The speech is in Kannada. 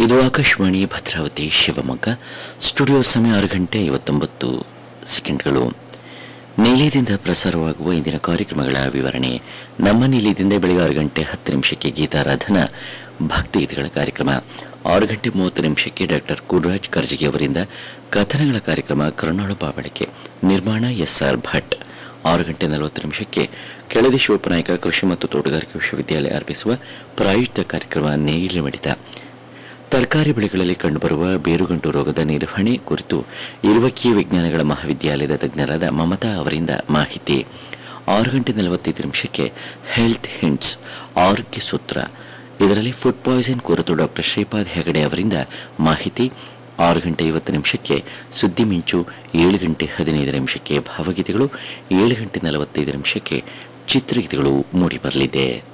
ಇದು ಆಕಾಶವಾಣಿ ಭದ್ರಾವತಿ ಶಿವಮೊಗ್ಗ ಸ್ಟುಡಿಯೋ ಸಮಯ ಆರು ಗಂಟೆ ಐವತ್ತೊಂಬತ್ತು ಸೆಕೆಂಡ್ಗಳು ನಿಲಯದಿಂದ ಪ್ರಸಾರವಾಗುವ ಇಂದಿನ ಕಾರ್ಯಕ್ರಮಗಳ ವಿವರಣೆ ನಮ್ಮ ನಿಲಯದಿಂದ ಬೆಳಗ್ಗೆ ಆರು ಗಂಟೆ ಹತ್ತು ನಿಮಿಷಕ್ಕೆ ಗೀತಾರಾಧನಾ ಭಕ್ತಿಗೀತೆಗಳ ಕಾರ್ಯಕ್ರಮ ಆರು ಗಂಟೆ ಮೂವತ್ತು ನಿಮಿಷಕ್ಕೆ ಡಾಕ್ಟರ್ ಕುರ್ರಾಜ್ ಕರ್ಜಗಿ ಅವರಿಂದ ಕಥನಗಳ ಕಾರ್ಯಕ್ರಮ ಕರುಣಾಳು ಬಾಬಳಿಕೆ ನಿರ್ಮಾಣ ಎಸ್ ಆರ್ ಭಟ್ ಆರು ಗಂಟೆ ನಲವತ್ತು ನಿಮಿಷಕ್ಕೆ ಕೆಳದಿ ಶಿವಪ್ಪನಾಯಕ ಕೃಷಿ ಮತ್ತು ತೋಟಗಾರಿಕೆ ವಿಶ್ವವಿದ್ಯಾಲಯ ಅರ್ಪಿಸುವ ಪ್ರಾಯುಕ್ತ ಕಾರ್ಯಕ್ರಮ ನೇಗಿಲ ಮಿಡಿತ ತರಕಾರಿ ಬೆಳೆಗಳಲ್ಲಿ ಕಂಡುಬರುವ ಬೇರುಗಂಟು ರೋಗದ ನಿರ್ವಹಣೆ ಕುರಿತು ಇರುವಕ್ಕಿ ವಿಜ್ಞಾನಗಳ ಮಹಾವಿದ್ಯಾಲಯದ ತಜ್ಞರಾದ ಮಮತಾ ಅವರಿಂದ ಮಾಹಿತಿ ಆರು ಗಂಟೆ ನಲವತ್ತೈದು ನಿಮಿಷಕ್ಕೆ ಹೆಲ್ತ್ ಹಿಂಟ್ಸ್ ಆರೋಗ್ಯ ಸೂತ್ರ ಇದರಲ್ಲಿ ಫುಡ್ ಪಾಯ್ಸನ್ ಕುರಿತು ಡಾಕ್ಟರ್ ಶ್ರೀಪಾದ್ ಹೆಗಡೆ ಅವರಿಂದ ಮಾಹಿತಿ ಆರು ಗಂಟೆ ಐವತ್ತು ನಿಮಿಷಕ್ಕೆ ಸುದ್ದಿ ಮಿಂಚು ಏಳು ಗಂಟೆ ಹದಿನೈದು ನಿಮಿಷಕ್ಕೆ ಭಾವಗೀತೆಗಳು ಏಳು ಗಂಟೆ ನಲವತ್ತೈದು ನಿಮಿಷಕ್ಕೆ ಚಿತ್ರಗೀತೆಗಳು ಮೂಡಿಬರಲಿದೆ